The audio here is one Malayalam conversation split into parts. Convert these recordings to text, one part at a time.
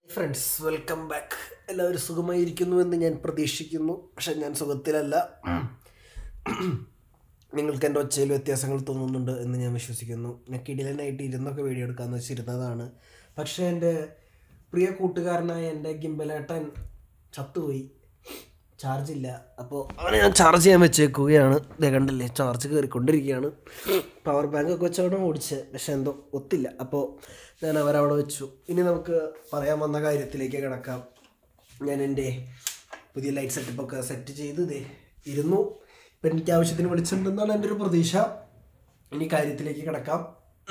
ഫ്രണ്ട്സ് വെൽക്കം ബാക്ക് എല്ലാവരും സുഖമായിരിക്കുന്നുവെന്ന് ഞാൻ പ്രതീക്ഷിക്കുന്നു പക്ഷെ ഞാൻ സുഖത്തിലല്ല നിങ്ങൾക്ക് എൻ്റെ ഒച്ചയിൽ വ്യത്യാസങ്ങൾ തോന്നുന്നുണ്ട് എന്ന് ഞാൻ വിശ്വസിക്കുന്നു ഞാൻ കിടിലനായിട്ട് ഇരുന്നൊക്കെ വീഡിയോ എടുക്കാമെന്ന് വെച്ചിരുന്നതാണ് പക്ഷേ എൻ്റെ പ്രിയ കൂട്ടുകാരനായ എൻ്റെ ഗിംബലേട്ടൻ ചത്തുപോയി ചാർജ് ഇല്ല അപ്പോൾ അവനെ ഞാൻ ചാർജ് ചെയ്യാൻ വെച്ചേക്കുകയാണ് ദേ കണ്ടില്ലേ ചാർജ് കയറിക്കൊണ്ടിരിക്കുകയാണ് പവർ ബാങ്ക് ഒക്കെ വെച്ചാണ് ഓടിച്ചത് പക്ഷെ എന്തോ ഒത്തില്ല അപ്പോൾ ഞാൻ അവരവിടെ വെച്ചു ഇനി നമുക്ക് പറയാൻ വന്ന കാര്യത്തിലേക്ക് കിടക്കാം ഞാൻ എൻ്റെ പുതിയ ലൈറ്റ് സെറ്റപ്പൊക്കെ സെറ്റ് ചെയ്ത് ദേ ഇരുന്നു ഇപ്പം എനിക്ക് ആവശ്യത്തിന് വിളിച്ചിട്ടുണ്ടെന്നാണ് എൻ്റെ ഒരു പ്രതീക്ഷ ഇനി കാര്യത്തിലേക്ക് കിടക്കാം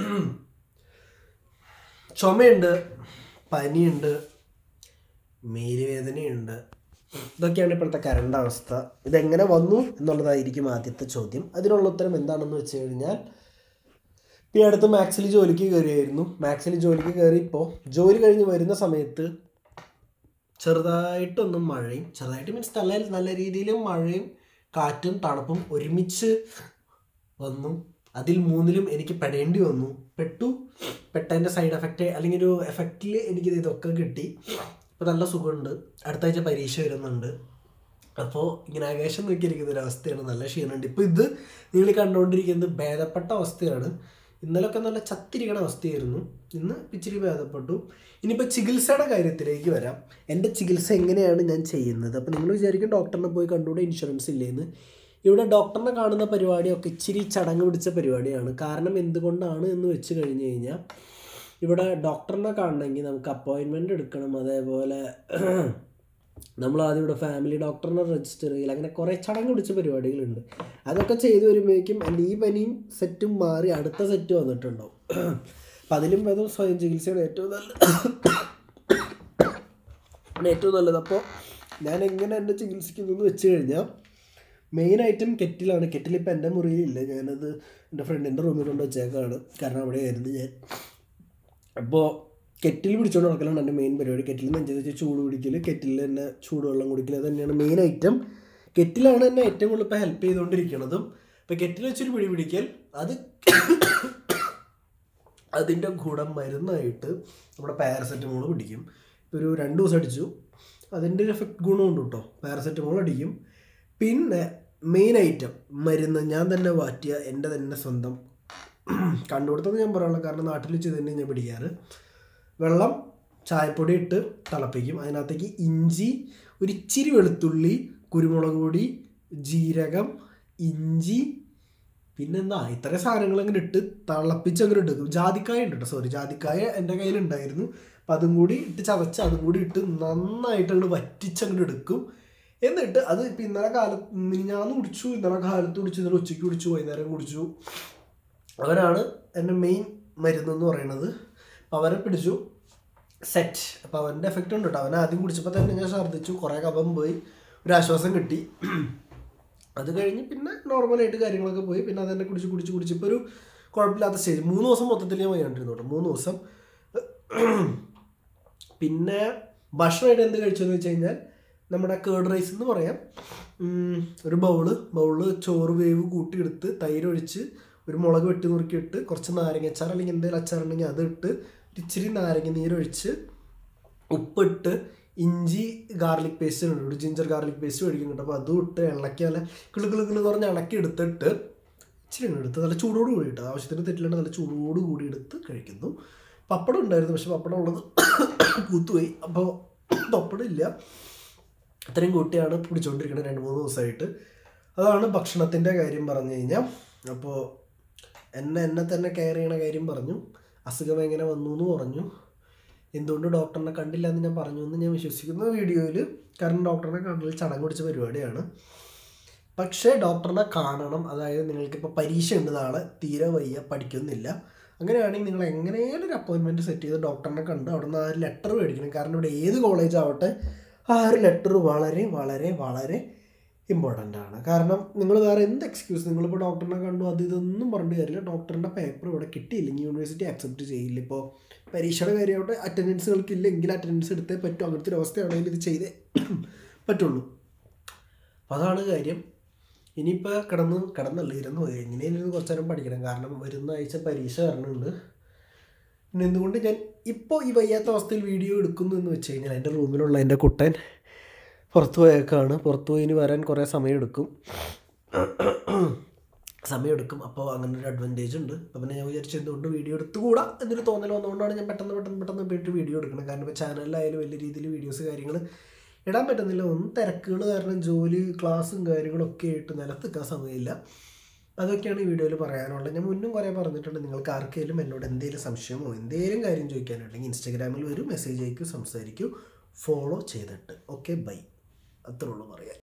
ചുമയുണ്ട് പനിയുണ്ട് മേലുവേദനയുണ്ട് ഇതൊക്കെയാണ് ഇപ്പോഴത്തെ കറണ്ട് അവസ്ഥ ഇതെങ്ങനെ വന്നു എന്നുള്ളതായിരിക്കും ആദ്യത്തെ ചോദ്യം അതിനുള്ള ഉത്തരം എന്താണെന്ന് വെച്ച് കഴിഞ്ഞാൽ ഇപ്പോൾ ഈ അടുത്ത് മാക്സിൽ ജോലിക്ക് കയറിയായിരുന്നു മാക്സിൽ ജോലിക്ക് കയറി ഇപ്പോൾ ജോലി കഴിഞ്ഞ് വരുന്ന സമയത്ത് ചെറുതായിട്ടൊന്നും മഴയും ചെറുതായിട്ട് മീൻസ് നല്ല നല്ല രീതിയിലും മഴയും കാറ്റും തണുപ്പും ഒരുമിച്ച് വന്നു അതിൽ മൂന്നിലും എനിക്ക് പെടേണ്ടി വന്നു പെട്ടു പെട്ടതിൻ്റെ സൈഡ് എഫക്റ്റ് അല്ലെങ്കിൽ ഒരു എഫക്റ്റിൽ എനിക്കിത് ഇതൊക്കെ കിട്ടി അപ്പോൾ നല്ല സുഖമുണ്ട് അടുത്ത ആഴ്ച പരീക്ഷ വരുന്നുണ്ട് അപ്പോൾ ഇങ്ങനെ ആകാശം നോക്കിയിരിക്കുന്ന ഒരു അവസ്ഥയാണ് നല്ല ക്ഷീണമുണ്ട് ഇപ്പോൾ ഇത് നിങ്ങൾ കണ്ടുകൊണ്ടിരിക്കുന്നത് ഭേദപ്പെട്ട അവസ്ഥയാണ് ഇന്നലൊക്കെ നല്ല ചത്തിരിക്കണ അവസ്ഥയായിരുന്നു ഇന്ന് ഇച്ചിരി ഭേദപ്പെട്ടു ഇനിയിപ്പോൾ ചികിത്സയുടെ കാര്യത്തിലേക്ക് വരാം എൻ്റെ ചികിത്സ എങ്ങനെയാണ് ഞാൻ ചെയ്യുന്നത് അപ്പോൾ നിങ്ങൾ വിചാരിക്കും ഡോക്ടറിനെ പോയി കണ്ടുകൂടെ ഇൻഷുറൻസ് ഇല്ലേന്ന് ഇവിടെ ഡോക്ടറിനെ കാണുന്ന പരിപാടിയൊക്കെ ഇച്ചിരി ചടങ്ങ് പിടിച്ച പരിപാടിയാണ് കാരണം എന്തുകൊണ്ടാണ് എന്ന് വെച്ച് കഴിഞ്ഞ് കഴിഞ്ഞാൽ ഇവിടെ ഡോക്ടറിനെ കാണണമെങ്കിൽ നമുക്ക് അപ്പോയിൻമെൻ്റ് എടുക്കണം അതേപോലെ നമ്മൾ ആദ്യം ഇവിടെ ഫാമിലി ഡോക്ടറിനെ രജിസ്റ്റർ ചെയ്യില്ല അങ്ങനെ കുറേ ചടങ്ങ് പിടിച്ച പരിപാടികളുണ്ട് അതൊക്കെ ചെയ്ത് വരുമ്പോഴേക്കും എൻ്റെ ഈ പനിയും സെറ്റും മാറി അടുത്ത സെറ്റ് വന്നിട്ടുണ്ടാവും അപ്പം അതിലും ഭേദം സ്വയം ചികിത്സയാണ് ഏറ്റവും നല്ല ഏറ്റവും നല്ലത് അപ്പോൾ ഞാൻ എങ്ങനെ എൻ്റെ ചികിത്സിക്കുന്നു എന്ന് വെച്ച് കഴിഞ്ഞാൽ മെയിൻ ഐറ്റം കെറ്റിലാണ് കെറ്റിൽ ഇപ്പം എൻ്റെ മുറിയിലില്ല ഞാനത് എൻ്റെ ഫ്രണ്ടിൻ്റെ റൂമിൽ കൊണ്ട് വെച്ചേക്കാണ് കാരണം അവിടെ ആയിരുന്നു ഞാൻ അപ്പോൾ കെറ്റിൽ പിടിച്ചുകൊണ്ട് നടക്കലാണ് എൻ്റെ മെയിൻ പരിപാടി കെറ്റിൽ നെഞ്ച് വെച്ച് ചൂട് പിടിക്കൽ കെറ്റിൽ തന്നെ ചൂടുവെള്ളം കുടിക്കൽ അത് തന്നെയാണ് മെയിൻ ഐറ്റം കെറ്റിലാണ് എന്നെ ഏറ്റവും കൂടുതൽ ഇപ്പോൾ ഹെൽപ്പ് ചെയ്തുകൊണ്ടിരിക്കുന്നതും ഇപ്പോൾ കെറ്റിൽ വെച്ചൊരു പിടി പിടിക്കൽ അത് അതിൻ്റെ ഗുണം മരുന്നായിട്ട് നമ്മുടെ പാരസെറ്റമോൾ പിടിക്കും ഇപ്പോൾ ഒരു രണ്ട് ദിവസം അടിച്ചു അതിൻ്റെ ഒരു എഫക്റ്റ് ഗുണമുണ്ട് കേട്ടോ പാരസെറ്റമോൾ അടിക്കും പിന്നെ മെയിൻ ഐറ്റം മരുന്ന് ഞാൻ തന്നെ വാറ്റിയ എൻ്റെ തന്നെ സ്വന്തം കണ്ടുപിടുത്തത് ഞാൻ പറയാനുള്ള കാരണം നാട്ടിൽ വെച്ച് തന്നെ ഞാൻ പിടിക്കാറ് വെള്ളം ചായപ്പൊടി ഇട്ട് തിളപ്പിക്കും അതിനകത്തേക്ക് ഇഞ്ചി ഒരു ഇച്ചിരി വെളുത്തുള്ളി കുരുമുളക് പൊടി ജീരകം ഇഞ്ചി പിന്നെന്താ ഇത്ര സാധനങ്ങൾ അങ്ങനെ ഇട്ട് തിളപ്പിച്ച് അങ്ങനെ എടുക്കും ജാതിക്കായ ഉണ്ട് കേട്ടോ സോറി ജാതിക്കായ എൻ്റെ കയ്യിലുണ്ടായിരുന്നു അപ്പം അതും കൂടി ഇട്ട് ചതച്ച് അതും കൂടി ഇട്ട് നന്നായിട്ട് അങ്ങോട്ട് വറ്റിച്ചങ്ങോട്ട് എടുക്കും എന്നിട്ട് അത് ഇപ്പം ഇന്നലെ കാലത്ത് ഞാൻ കുടിച്ചു ഇന്നലെ കാലത്ത് കുടിച്ചു ഇന്നലെ ഉച്ചയ്ക്ക് കുടിച്ചു വൈകുന്നേരം കുടിച്ചു അവരാണ് എൻ്റെ മെയിൻ മരുന്ന് എന്ന് പറയുന്നത് അപ്പോൾ അവരെ പിടിച്ചു സെറ്റ് അപ്പോൾ അവൻ്റെ എഫക്റ്റ് ഉണ്ട് കേട്ടോ അവൻ ആദ്യം കുടിച്ചപ്പോൾ തന്നെ ഞാൻ ഛർദ്ദിച്ചു കുറേ കഫം പോയി ഒരു ആശ്വാസം കിട്ടി അത് കഴിഞ്ഞ് പിന്നെ നോർമലായിട്ട് കാര്യങ്ങളൊക്കെ പോയി പിന്നെ അതെന്നെ കുടിച്ച് കുടിച്ച് കുടിച്ചപ്പോൾ ഒരു കുഴപ്പമില്ലാത്ത സ്റ്റേജ് മൂന്ന് ദിവസം മൊത്തത്തിൽ ഞാൻ വൈകിട്ടിരുന്നു കേട്ടോ മൂന്ന് ദിവസം പിന്നെ ഭക്ഷണമായിട്ട് എന്ത് കഴിച്ചെന്ന് വെച്ച് കഴിഞ്ഞാൽ നമ്മുടെ കേർഡ് റൈസ് എന്ന് പറയാം ഒരു ബൗള് ബൗള് ചോറ് വേവ് കൂട്ടിയെടുത്ത് തൈര് ഒഴിച്ച് ഒരു മുളക് വെട്ടി നുറുക്കിയിട്ട് കുറച്ച് നാരങ്ങച്ചാർ അല്ലെങ്കിൽ എന്തെങ്കിലും അച്ചാറുണ്ടെങ്കിൽ അത് ഇട്ട് ഇച്ചിരി നാരങ്ങ നീരൊഴിച്ച് ഉപ്പിട്ട് ഇഞ്ചി ഗാർലിക് പേസ്റ്റ് ഉണ്ട് ഒരു ജിഞ്ചർ ഗാർലിക് പേസ്റ്റ് മേടിക്കും കേട്ടോ അപ്പോൾ അതും ഇട്ട് ഇളക്കി നല്ല കിളു കിളു കിളു പറഞ്ഞ് ഇളക്കി എടുത്തിട്ട് ഇച്ചിരി അങ്ങ് എടുത്ത് നല്ല ചൂടോട് കൂടി ഇട്ട് ആവശ്യത്തിന് തെറ്റില്ലാണ്ട് നല്ല ചൂടോട് കൂടി എടുത്ത് കഴിക്കുന്നു പപ്പടം ഉണ്ടായിരുന്നു പക്ഷെ പപ്പടം ഉള്ളത് പൂത്തുപോയി അപ്പോൾ പപ്പടം ഇല്ല ഇത്രയും കൂട്ടിയാണ് പിടിച്ചുകൊണ്ടിരിക്കുന്നത് രണ്ട് മൂന്ന് ദിവസമായിട്ട് അതാണ് ഭക്ഷണത്തിൻ്റെ കാര്യം പറഞ്ഞു കഴിഞ്ഞാൽ അപ്പോൾ എന്നെ എന്നെ തന്നെ കെയർ ചെയ്യണ കാര്യം പറഞ്ഞു അസുഖം എങ്ങനെ വന്നു എന്ന് പറഞ്ഞു എന്തുകൊണ്ട് ഡോക്ടറിനെ കണ്ടില്ല എന്ന് ഞാൻ പറഞ്ഞു എന്ന് ഞാൻ വിശ്വസിക്കുന്ന വീഡിയോയിൽ കാരണം ഡോക്ടറിനെ കണ്ടതിൽ ചടങ്ങ് പിടിച്ച പരിപാടിയാണ് പക്ഷേ ഡോക്ടറിനെ കാണണം അതായത് നിങ്ങൾക്കിപ്പോൾ പരീക്ഷ ഉണ്ട് നാളെ തീരെ വയ്യ പഠിക്കുന്നില്ല അങ്ങനെയാണെങ്കിൽ നിങ്ങൾ എങ്ങനെയും ഒരു അപ്പോയിൻമെൻറ്റ് സെറ്റ് ചെയ്ത് ഡോക്ടറിനെ കണ്ട് അവിടെ നിന്ന് ആ ഒരു ലെറ്റർ മേടിക്കണം കാരണം ഇവിടെ ഏത് കോളേജ് ആവട്ടെ ആ ഒരു ലെറ്റർ വളരെ വളരെ വളരെ ഇമ്പോർട്ടൻ്റ് ആണ് കാരണം നിങ്ങൾ വേറെ എന്ത് എക്സ്ക്യൂസ് നിങ്ങളിപ്പോൾ ഡോക്ടറിനെ കണ്ടു അത് ഇതൊന്നും പറഞ്ഞിട്ട് കാര്യമില്ല ഡോക്ടറിൻ്റെ പേപ്പർ ഇവിടെ കിട്ടിയില്ലെങ്കിൽ യൂണിവേഴ്സിറ്റി അക്സെപ്റ്റ് ചെയ്യില്ല ഇപ്പോൾ പരീക്ഷയുടെ കാര്യമാവട്ടെ അറ്റൻഡൻസുകൾക്ക് ഇല്ലെങ്കിൽ അറ്റൻഡൻസ് എടുത്തേ പറ്റും അങ്ങനത്തെ ഒരു അവസ്ഥയാണെങ്കിൽ ഇത് ചെയ്തേ പറ്റുള്ളൂ അപ്പോൾ അതാണ് കാര്യം ഇനിയിപ്പോൾ കിടന്ന് കിടന്നല്ല ഇരുന്ന് പോയി എങ്ങനെയാലും കുറച്ച് നേരം പഠിക്കണം കാരണം വരുന്ന ആഴ്ച പരീക്ഷ വരണുണ്ട് പിന്നെ എന്തുകൊണ്ട് ഞാൻ ഇപ്പോൾ ഈ വയ്യാത്ത അവസ്ഥയിൽ വീഡിയോ എടുക്കുന്നു എന്ന് വെച്ച് കഴിഞ്ഞാൽ എൻ്റെ റൂമിലുള്ള എൻ്റെ കുട്ടൻ പുറത്ത് പോയേക്കാണ് പുറത്ത് പോയി ഇനി വരാൻ കുറേ സമയമെടുക്കും സമയമെടുക്കും അപ്പോൾ അങ്ങനെ ഒരു അഡ്വാൻറ്റേജ് ഉണ്ട് അപ്പോൾ പിന്നെ ഞാൻ വിചാരിച്ചു എന്തുകൊണ്ട് വീഡിയോ എടുത്തുകൂടാ എന്നൊരു തോന്നൽ വന്നുകൊണ്ടാണ് ഞാൻ പെട്ടെന്ന് പെട്ടെന്ന് പെട്ടെന്ന് പോയിട്ട് വീഡിയോ എടുക്കുന്നത് കാരണം ഇപ്പോൾ ചാനലിലായാലും വലിയ രീതിയിൽ വീഡിയോസ് കാര്യങ്ങൾ ഇടാൻ പറ്റുന്നില്ല ഒന്നും തിരക്കുകൾ കാരണം ജോലി ക്ലാസ്സും കാര്യങ്ങളൊക്കെ ആയിട്ട് നിലത്തിക്കാൻ സമയമില്ല അതൊക്കെയാണ് ഈ വീഡിയോയിൽ പറയാനുള്ളത് ഞാൻ മുന്നും കുറേ പറഞ്ഞിട്ടുണ്ട് നിങ്ങൾക്ക് ആർക്കെങ്കിലും എന്നോട് എന്തെങ്കിലും സംശയമോ എന്തെങ്കിലും കാര്യം ചോദിക്കാനുണ്ടെങ്കിൽ ഇൻസ്റ്റാഗ്രാമിൽ വരും മെസ്സേജ് അയക്കും സംസാരിക്കൂ ഫോളോ ചെയ്തിട്ട് ഓക്കെ ബൈ അത്രേ ഉള്ളൂ പറയാൻ